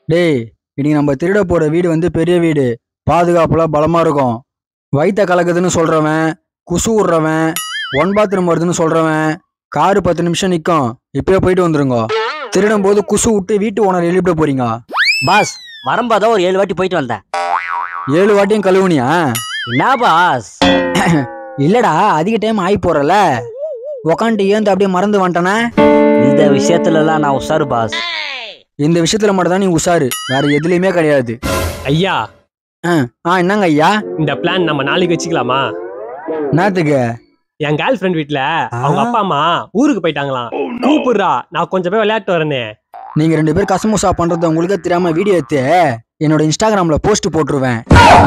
டேய் இன்னைக்கு நம்ம திருட போற வீடு வந்து பெரிய வீடு பாதுகாப்புலாம் பலமா இருக்கும் வயித்த கலக்குதுன்னு சொல்றவன் குசு விடுறவன் ஒன் பாத்ரூம் வருதுன்னு சொல்றவன் காரு பத்து நிமிஷம் நிற்கும் இப்பயே போயிட்டு வந்துருங்க திருடும் போது குசு விட்டு வீட்டு ஓனர் எழுப்பிட போறீங்க பாஸ் வரும்போது ஒரு ஏழு வாட்டி போயிட்டு வந்தேன் ஏழு வாட்டியும் கழுவுனியா என்ன பாஸ் இல்லடா அதிக டைம் ஆகி போறல உக்காந்துட்டு ஏந்து அப்படியே மறந்து வந்துட்டானே இந்த விஷயத்துல எல்லாம் நான் உஷாரு பாஸ் இந்த விஷயத்துல மட்டும் தான் நீ உஷாரு வேற எதுலயுமே கிடையாது ஐயா ஆ என்னங்க ஐயா இந்த பிளான் நம்ம நாளைக்கு வச்சுக்கலாமா என்னத்துக்கு என் கேர்ள் ஃப்ரெண்ட் வீட்ல அவங்க அப்பா அம்மா ஊருக்கு போயிட்டாங்களாம் கூப்பிடுறா நான் கொஞ்சம் போய் விளையாட்டு வரேனே நீங்க ரெண்டு பேரும் கசமுசா பண்றது உங்களுக்கே தெரியாம வீடியோ எடுத்து என்னோட இன்ஸ்டாகிராம்ல போஸ்ட் போட்டுருவேன்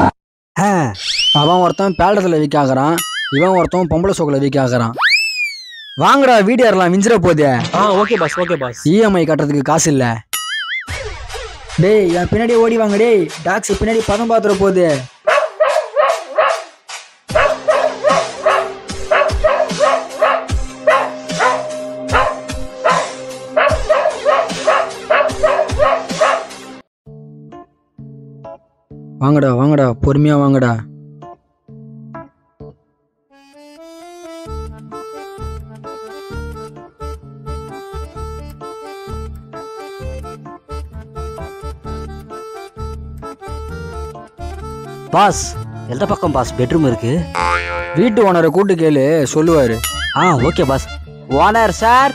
அவன் ஒருத்தன் பேலரத்துல வீக் ஆகுறான் இவன் ஒருத்தன் பொம்பளை சோக்கில் வீக் ஆகுறான் வாங்கடா வீடியோ எல்லாம் மிஞ்சிர போதே ஆ okay boss okay boss EMI கட்டுறதுக்கு காசு இல்ல டேய் என் பின்னாடி ஓடி வாங்க டேய் டாக்ஸ் பின்னாடி பதம் பாத்துற போகுது வாங்கடா வாங்கடா பொறுமையா வாங்கடா பாஸ் எந்த பக்கம் பாஸ் பெட்ரூம் இருக்கு வீட்டு ஓனரை கூட்டு கேளு சொல்லுவாரு ஆ ஓகே பாஸ் ஓனர் சார்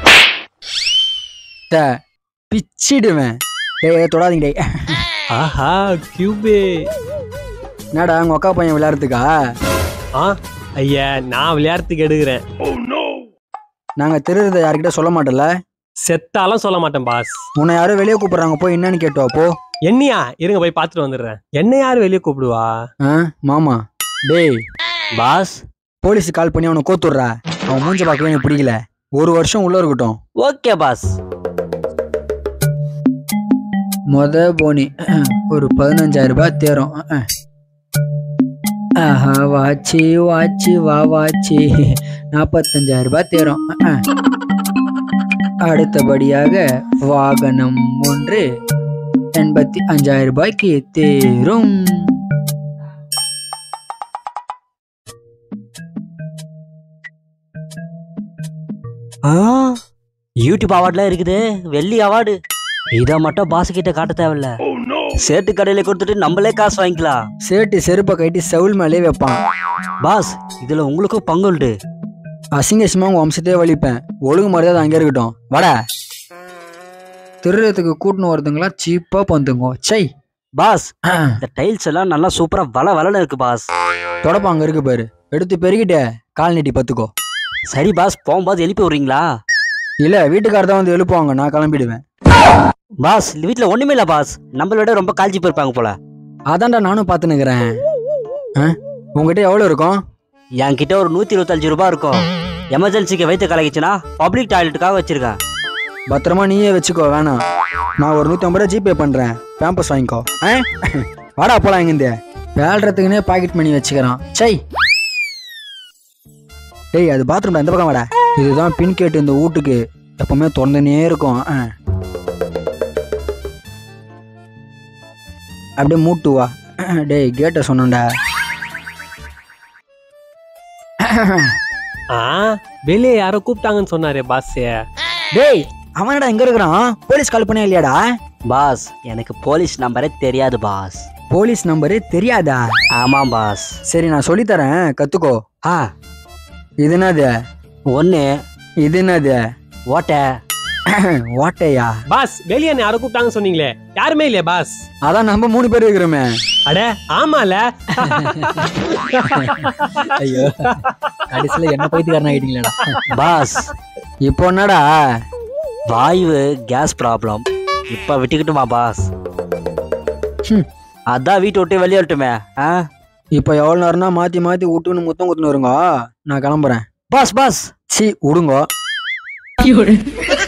ட, பிச்சிடுவேன் டேய் ஏய், தொடாதீங்க டேய் ஆஹா கியூபே என்னடா உங்க அக்கா பையன் விளையாடுறதுக்கா ஆ ஐயா நான் விளையாட்டுக்கு எடுக்கிறேன் நாங்க திருடுறத யார்கிட்ட சொல்ல மாட்டோம்ல செத்தாலும் சொல்ல மாட்டேன் பாஸ் உன்னை யாரும் வெளியே கூப்பிடுறாங்க போய் என்னன்னு கேட்டோம் அப்போ என்னையா இருங்க போய் பார்த்துட்டு வந்துடுறேன் என்ன யாரு வெளியே கூப்பிடுவா ஆ மாமா டேய் பாஸ் போலீஸ் கால் பண்ணி அவனை கோத்துடுறா அவன் மூஞ்ச பார்க்கவே எனக்கு பிடிக்கல ஒரு வருஷம் உள்ள இருக்கட்டும் ஓகே பாஸ் மொத போனி ஒரு பதினஞ்சாயிரம் ரூபாய் தேரும் ஆஹா வாச்சி வாச்சி வா வாச்சி நாற்பத்தஞ்சாயிரம் ரூபாய் தேரும் அடுத்தபடியாக வாகனம் ஒன்று எண்பத்தி அஞ்சாயிரம் ரூபாய்க்கு தேரும் ஆ யூடியூப் அவார்ட்லாம் இருக்குது வெள்ளி அவார்டு இதை மட்டும் பாஸ் கிட்ட காட்ட தேவையில்ல சேட்டு கடையில கொடுத்துட்டு நம்மளே காசு வாங்கிக்கலாம் சேட்டு செருப்பை கட்டி செவுல் மேலே வைப்பான் பாஸ் இதுல உங்களுக்கும் பங்கு உண்டு அசிங்க அசிங்கமா உங்க வம்சத்தையே வலிப்பேன் ஒழுங்கு மரியாதை அங்கே இருக்கட்டும் வாடா திருடத்துக்கு கூட்டின்னு வரதுங்களா சீப்பா பந்துங்க சை பாஸ் இந்த டைல்ஸ் எல்லாம் நல்லா சூப்பரா வள வளன்னு இருக்கு பாஸ் தொடப்பம் அங்க இருக்கு பாரு எடுத்து பெருகிட்டே கால் நீட்டி பத்துக்கோ சரி பாஸ் போகும்போது எழுப்பி விடுறீங்களா இல்ல வீட்டுக்காரர் தான் வந்து எழுப்புவாங்க நான் கிளம்பிடுவேன் பாஸ் இந்த வீட்ல ஒண்ணுமே இல்ல பாஸ் நம்மளோட ரொம்ப கால்ச்சி போயிருப்பாங்க போல அதான்டா நானும் பார்த்துனுக்குறேன் உங்ககிட்ட எவ்வளோ இருக்கும் என்கிட்ட ஒரு நூத்தி இருபத்தஞ்சு ரூபாய் இருக்கும் எமர்ஜென்சிக்கு வைத்து கலகிச்சுன்னா பப்ளிக் டாய்லெட்டுக்காக வச்சிருக்கேன் பத்திரமா நீயே வச்சுக்கோ வேணாம் நான் ஒரு நூற்றி ஐம்பது ரூபா ஜிபே பண்ணுறேன் பேம்பஸ் வாங்கிக்கோ ஆ வாடா போலாம் இங்கேருந்து வேல்றதுக்குன்னே பாக்கெட் மணி வச்சுக்கிறான் சை டேய் அது பாத்ரூம்ல எந்த பக்கம் வாடா இதுதான் பின் கேட்டு இந்த வீட்டுக்கு எப்பவுமே திறந்துனே இருக்கும் ஆ. அப்படியே மூட்டு வா டேய் கேட்டை சொன்னேன்டா ஆ வெளியே யாரோ கூப்பிட்டாங்கன்னு சொன்னாரே பாஸ் டேய் அவனடா எங்க இருக்கிறான் போலீஸ் கால் பண்ணியா இல்லையாடா பாஸ் எனக்கு போலீஸ் நம்பரே தெரியாது பாஸ் போலீஸ் நம்பரு தெரியாதா ஆமாம் பாஸ் சரி நான் சொல்லித்தரேன் கத்துக்கோ ஆ இது என்னது ஒன்னு இது என்னது ஓட்ட ஓட்டையா பாஸ் வெளியே என்ன யாரோ கூப்பிட்டாங்கன்னு சொன்னீங்களே யாருமே இல்லையா பாஸ் அதான் நம்ம மூணு பேர் இருக்கிறோமே அட ஆமால ஐயோ கடைசியில என்ன பைத்தியக்காரன் ஆயிட்டீங்களா பாஸ் இப்போ என்னடா வாயு கேஸ் ப்ராப்ளம் இப்ப விட்டுக்கிட்டுமா பாஸ் ஹம். அதான் வீட்டை விட்டு வெளியே விட்டுமே ஆ இப்போ எவ்வளோ நேரம்னா மாத்தி மாத்தி விட்டுன்னு முத்தம் குத்துன்னு வருங்க நான் கிளம்புறேன் பாஸ் பாஸ் சி விடுங்க